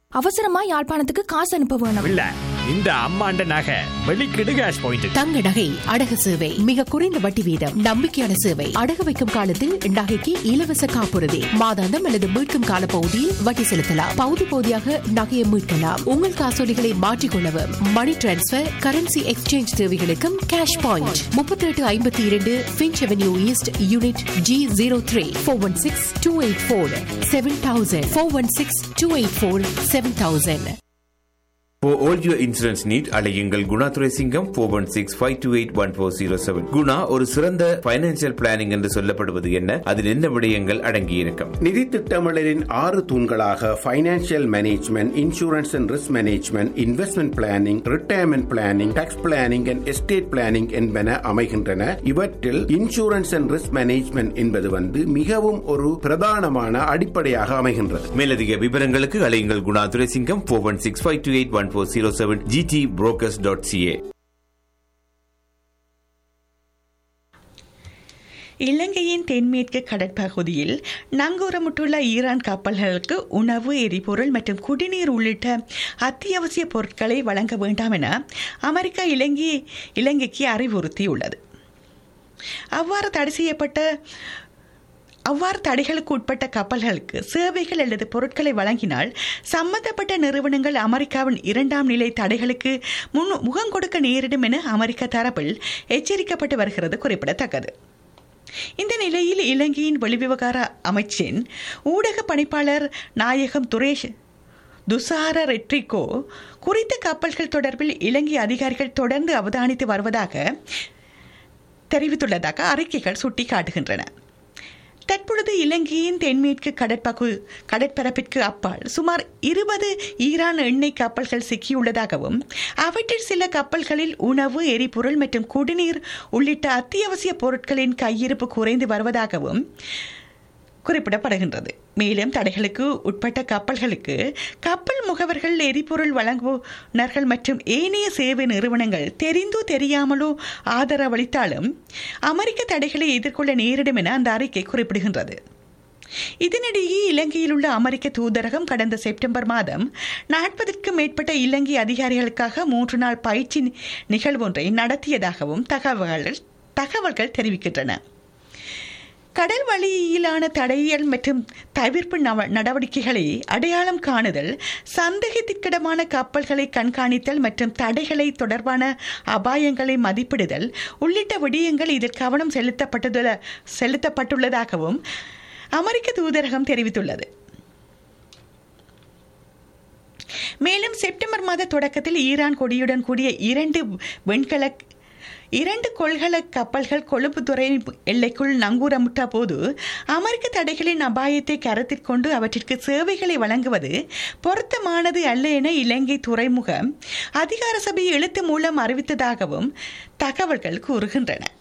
அவசரமா யாழ்ப்பாணத்துக்கு காசு அனுப்ப வேணும் இல்ல இந்த அம்மாண்ட நகை வெளிக்கிடு கேஷ் பாயிண்ட் தங்க நகை அடகு சேவை மிக குறைந்த வட்டி வீதம் நம்பிக்கையான சேவை அடகு வைக்கும் காலத்தில் நகைக்கு இலவச காப்புறுதி மாதாந்தம் அல்லது மீட்கும் கால பகுதியில் வட்டி செலுத்தலாம் பகுதி பகுதியாக நகையை மீட்கலாம் உங்கள் காசோலிகளை மாற்றிக்கொள்ளவும் மணி டிரான்ஸ்பர் கரன்சி எக்ஸ்சேஞ்ச் தேவைகளுக்கும் கேஷ் பாயிண்ட் முப்பத்தி எட்டு ஐம்பத்தி இரண்டு Finch avenue east unit G zero three four one six two eight four seven thousand four one six two eight four seven thousand For all your insurance need, அலையுங்கள் Guna Duraisingam four one six five two eight one four zero seven Guna ஒரு சிறந்த financial planning என்று சொல்லப்படுவது என்ன அதில் என்ன விடயங்கள் அடங்கியிருக்கும் நிதி திட்டமிடலின் ஆறு தூண்களாக financial management insurance and risk management investment planning retirement planning tax planning and estate planning என்பன அமைகின்றன இவற்றில் இன்சூரன்ஸ் அண்ட் ரிஸ்க் மேனேஜ்மெண்ட் என்பது வந்து மிகவும் ஒரு பிரதானமான அடிப்படையாக அமைகின்றது மேலதிக விவரங்களுக்கு அலையுங்கள் Guna Duraisingam four one six five two eight one four zero seven GT brokers dot CA இலங்கையின் தென்மேற்கு கடற்பகுதியில் நங்கூரமிட்டுள்ள ஈரான் கப்பல்களுக்கு உணவு எரிபொருள் மற்றும் குடிநீர் உள்ளிட்ட அத்தியாவசிய பொருட்களை வழங்க வேண்டாம் என அமெரிக்கா இலங்கை இலங்கைக்கு அறிவுறுத்தியுள்ளது அவ்வாறு தடை செய்யப்பட்ட அவ்வாறு தடைகளுக்கு உட்பட்ட கப்பல்களுக்கு சேவைகள் அல்லது பொருட்களை வழங்கினால் சம்பந்தப்பட்ட நிறுவனங்கள் அமெரிக்காவின் இரண்டாம் நிலை தடைகளுக்கு முன் முகம் கொடுக்க நேரிடும் என அமெரிக்க தரப்பில் எச்சரிக்கப்பட்டு வருகிறது குறிப்பிடத்தக்கது இந்த நிலையில் இலங்கையின் வெளிவிவகார அமைச்சின் ஊடக பணிப்பாளர் நாயகம் துரேஷ் துசார ரெட்ரிகோ குறித்த கப்பல்கள் தொடர்பில் இலங்கை அதிகாரிகள் தொடர்ந்து அவதானித்து வருவதாக தெரிவித்துள்ளதாக அறிக்கைகள் சுட்டிக்காட்டுகின்றன தற்பொழுது இலங்கையின் தென்மேற்கு கடற்பகு கடற்பரப்பிற்கு அப்பால் சுமார் இருபது ஈரான் எண்ணெய் கப்பல்கள் சிக்கியுள்ளதாகவும் அவற்றில் சில கப்பல்களில் உணவு எரிபொருள் மற்றும் குடிநீர் உள்ளிட்ட அத்தியாவசிய பொருட்களின் கையிருப்பு குறைந்து வருவதாகவும் குறிப்பிடப்படுகின்றது மேலும் தடைகளுக்கு உட்பட்ட கப்பல்களுக்கு கப்பல் முகவர்கள் எரிபொருள் வழங்குனர்கள் மற்றும் ஏனைய சேவை நிறுவனங்கள் தெரிந்தோ தெரியாமலோ ஆதரவளித்தாலும் அமெரிக்க தடைகளை எதிர்கொள்ள நேரிடும் என அந்த அறிக்கை குறிப்பிடுகின்றது இதனிடையே இலங்கையில் உள்ள அமெரிக்க தூதரகம் கடந்த செப்டம்பர் மாதம் நாற்பதற்கும் மேற்பட்ட இலங்கை அதிகாரிகளுக்காக மூன்று நாள் பயிற்சி நிகழ்வொன்றை நடத்தியதாகவும் தகவல்கள் தகவல்கள் தெரிவிக்கின்றன கடல் வழியிலான தடையல் மற்றும் தவிர்ப்பு நவ நடவடிக்கைகளை அடையாளம் காணுதல் சந்தேகத்திற்கிடமான கப்பல்களை கண்காணித்தல் மற்றும் தடைகளை தொடர்பான அபாயங்களை மதிப்பிடுதல் உள்ளிட்ட விடயங்கள் இதில் கவனம் செலுத்தப்பட்டதுள்ள செலுத்தப்பட்டுள்ளதாகவும் அமெரிக்க தூதரகம் தெரிவித்துள்ளது மேலும் செப்டம்பர் மாத தொடக்கத்தில் ஈரான் கொடியுடன் கூடிய இரண்டு வெண்கல இரண்டு கொள்கல கப்பல்கள் கொழும்புத்துறை எல்லைக்குள் நங்கூரமிட்ட போது அமெரிக்க தடைகளின் அபாயத்தை கருத்தில் கொண்டு அவற்றிற்கு சேவைகளை வழங்குவது பொருத்தமானது அல்ல என இலங்கை துறைமுக அதிகார சபை எழுத்து மூலம் அறிவித்ததாகவும் தகவல்கள் கூறுகின்றன